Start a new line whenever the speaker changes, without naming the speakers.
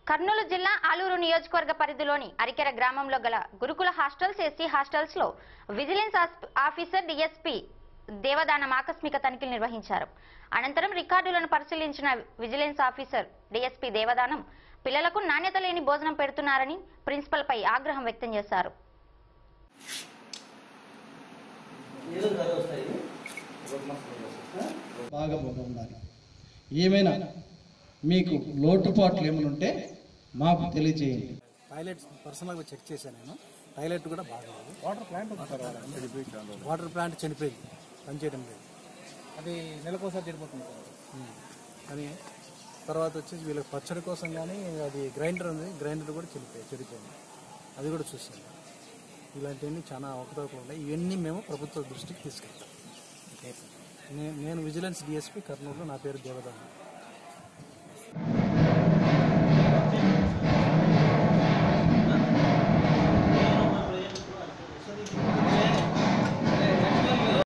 కర్నూలు జిల్లా ఆలూరు నియోజకవర్గ పరిధిలోని అరికెర గ్రామంలో గల గురుకుల హాస్టల్స్ ఎస్సీ హాస్టల్స్ లో విజిలెన్స్ ఆస్- ఆఫీసర్ డిఎస్పీ దేవదానం ఆకస్మిక తనిఖీలు నిర్వహించారు అనంతరం రికార్డులను పరిశీలించిన విజిలెన్స్ ఆఫీసర్ డిఎస్పీ దేవదానం పిల్లలకు నాణ్యత లేని భోజనం పెడుతున్నారని ప్రిన్సిపల్ పై ఆగ్రహం వ్యక్తం చేశారు
బాగా ఉండాలి ఏమైనా మీకు లోటుపాట్లు ఏమైనా ఉంటే మాకు తెలియజేయండి
టాయిలెట్స్ పర్సనల్గా చెక్ చేశాను నేను టాయిలెట్ కూడా బాగలేదు వాటర్ ప్లాంట్ వాటర్ ప్లాంట్ చనిపోయింది పనిచేయడం లేదు
అది నెలకోసారి చెడిపోతుంది సార్.
ఉమ్. కానీ తర్వాత వచ్చేసి వీళ్ళకి పచ్చడి కోసం కానీ అది గ్రైండర్ ఉంది గ్రైండర్ కూడా చెడిపోయి చెడిపోయింది అది కూడా చూసాను ఇలాంటివన్నీ చాలా అవకతవకలు ఉన్నాయి ఇవన్నీ మేము ప్రభుత్వ దృష్టికి తీసుకెళ్తాం నే- నేను విజిలెన్స్ డిఎస్పీ కర్నూలులో నా పేరు దేవదానం